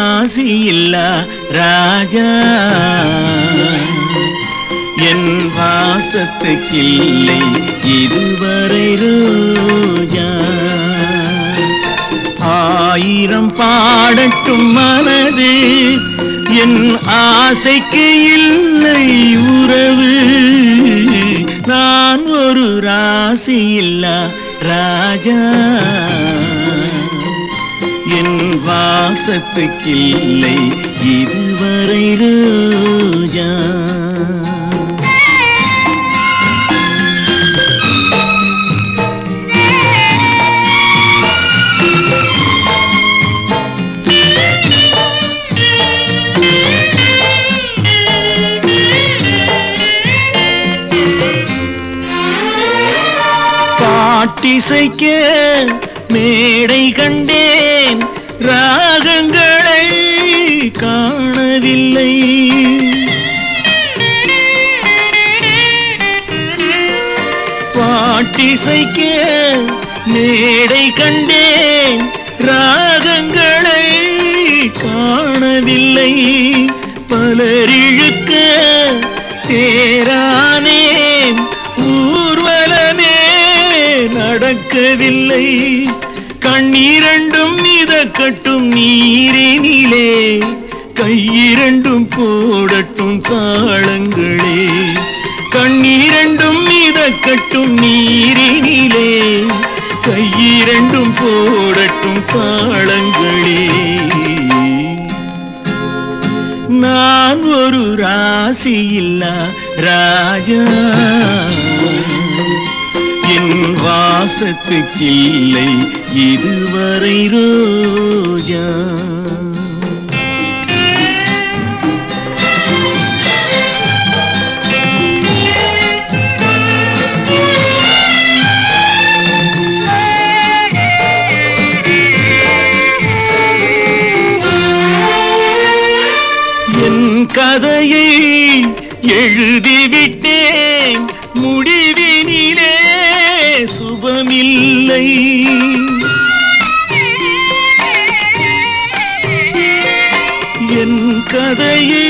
ராசி இல்லா ராஜா என் வாசத்துக்கில்லை இதுவரை ரோஜா ஆயிரம் பாடட்டும் மனது என் ஆசைக்கு இல்லை உறவு நான் ஒரு ராசி இல்லா ராஜா என் வாசத்துக்கில்லை இதுவரை ரோஜா பாட்டிசைக்க மேடை கண்டேன் ராகங்களை காணவில்லை பாட்டிசைக்க மேடை கண்டேன் ராகங்களை காணவில்லை பலரிழுக்க தேரானேன் ஊர்வலமே நடக்கவில்லை கண்ணீரண்டும் மிதக்கட்டும் நீரினிலே கையிரண்டும் போடட்டும் தாளங்களே கண்ணீரண்டும் மிதக்கட்டும் நீரினிலே கையிரண்டும் போடட்டும் தாளங்களே நான் ஒரு ராசி இல்லா ராஜா என் வாசத்துக்கில்லை இதுவரை ரோஜா என் கதையை எழுதிவிட்டேன் முடிவினிலே சுபமில்லை என் கதையை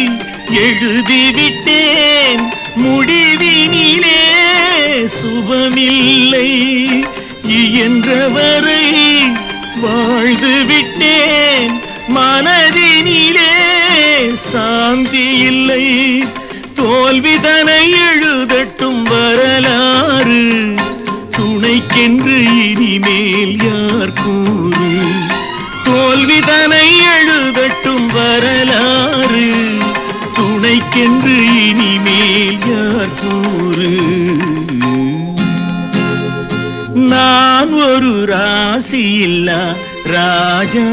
எழுதிவிட்டேன் முடிவினிலே சுபமில்லை இயன்றவரை வாழ்ந்து விட்டேன் மனதினிலே சாந்தி இல்லை தோல்விதனை எழுதட்டும் வரலாறு துணைக்கென்று இனிமேல் யார் கூறு தோல்விதனை எழுதட்டும் வரலாறு துணைக்கென்று இனிமேல் யார் கூறு நான் ஒரு ராசி இல்லா ராஜா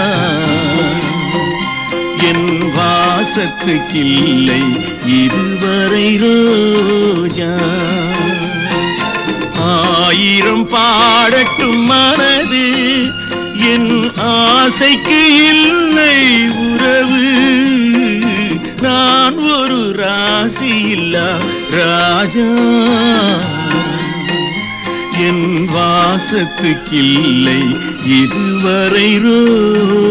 என் வாசத்துக்கில்லை இதுவரை ரோஜா ஆயிரம் பாடட்டும் மனது என் ஆசைக்கு இல்லை உறவு நான் ஒரு ராசி இல்லா ராஜா என் வாசத்துக்கில்லை இதுவரை ரோ